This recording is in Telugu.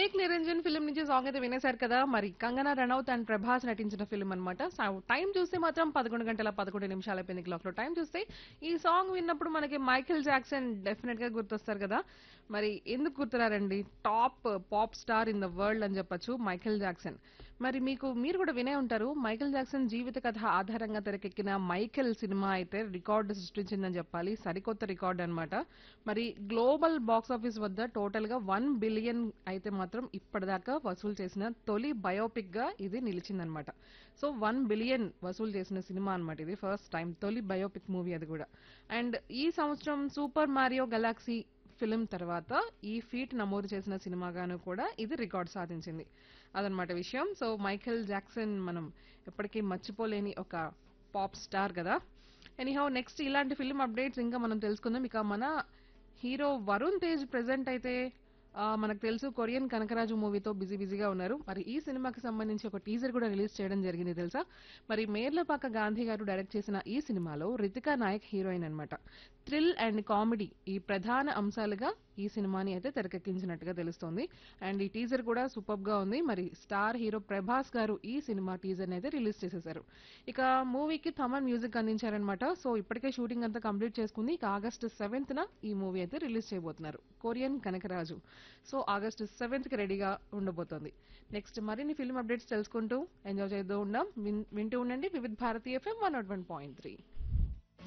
ఏక్ నిరంజన్ ఫిల్మ్ నుంచి సాంగ్ అయితే వినేశారు కదా మరి కంగనా రనౌత్ అండ్ ప్రభాస్ నటించిన ఫిల్మ్ అనమాట టైం చూస్తే మాత్రం పదకొండు గంటల పదకొండు నిమిషాలు అయిపోయింది క్లాక్ లో టైం చూస్తే ఈ సాంగ్ విన్నప్పుడు మనకి మైకేల్ జాక్సన్ డెఫినెట్ గా గుర్తొస్తారు కదా మరి ఎందుకు గుర్తురారండి top pop star in the world అని చెప్పొచ్చు మైకేల్ జాక్సన్ మరి మీకు మీరు కూడా వినే ఉంటారు మైకేల్ జాక్సన్ జీవిత కథ ఆధారంగా తెరకెక్కిన మైకేల్ సినిమా అయితే రికార్డు సృష్టించిందని చెప్పాలి సరికొత్త రికార్డ్ అన్నమాట మరి గ్లోబల్ బాక్స్ ఆఫీస్ వద్ద టోటల్ గా వన్ బిలియన్ అయితే మాత్రం ఇప్పటిదాకా వసూలు చేసిన తొలి బయోపిక్ గా ఇది నిలిచిందనమాట సో వన్ బిలియన్ వసూలు చేసిన సినిమా అన్నమాట ఇది ఫస్ట్ టైం తొలి బయోపిక్ మూవీ అది కూడా అండ్ ఈ సంవత్సరం సూపర్ మారియో గెలాక్సీ ఫిలిం తర్వాత ఈ ఫీట్ నమోదు చేసిన సినిమాగాను కూడా ఇది రికార్డ్ సాధించింది అదనమాట విషయం సో మైఖేల్ జాక్సన్ మనం ఎప్పటికీ మర్చిపోలేని ఒక పాప్ స్టార్ కదా ఎనీహౌ నెక్స్ట్ ఇలాంటి ఫిల్మ్ అప్డేట్స్ ఇంకా మనం తెలుసుకుందాం ఇక మన హీరో వరుణ్ తేజ్ ప్రెసెంట్ అయితే ఆ, మనకు తెలుసు కొరియన్ కనకరాజు మూవీతో బిజీ బిజీగా ఉన్నారు మరి ఈ సినిమాకి సంబంధించి ఒక టీజర్ కూడా రిలీజ్ చేయడం జరిగింది తెలుసా మరి మేర్లపాక గాంధీ గారు డైరెక్ట్ చేసిన ఈ సినిమాలో రితికా నాయక్ హీరోయిన్ అన్నమాట థ్రిల్ అండ్ కామెడీ ఈ ప్రధాన అంశాలుగా ఈ సినిమాని అయితే తెరకెక్కించినట్టుగా తెలుస్తోంది అండ్ ఈ టీజర్ కూడా సూపర్ గా ఉంది మరి స్టార్ హీరో ప్రభాస్ గారు ఈ సినిమా టీజర్ అయితే రిలీజ్ చేసేశారు ఇక మూవీకి థమన్ మ్యూజిక్ అందించారనమాట సో ఇప్పటికే షూటింగ్ అంతా కంప్లీట్ చేసుకుంది ఇక ఆగస్టు సెవెంత్ న ఈ మూవీ అయితే రిలీజ్ చేయబోతున్నారు కొరియన్ కనకరాజు సో ఆగస్టు సెవెంత్ కి రెడీగా ఉండబోతోంది నెక్స్ట్ మరిన్ని ఫిల్మ్ అప్డేట్స్ తెలుసుకుంటూ ఎంజాయ్ చేస్తూ ఉందాం విన్- వింటూ ఉండండి Vividh Bharati FM one nought one point three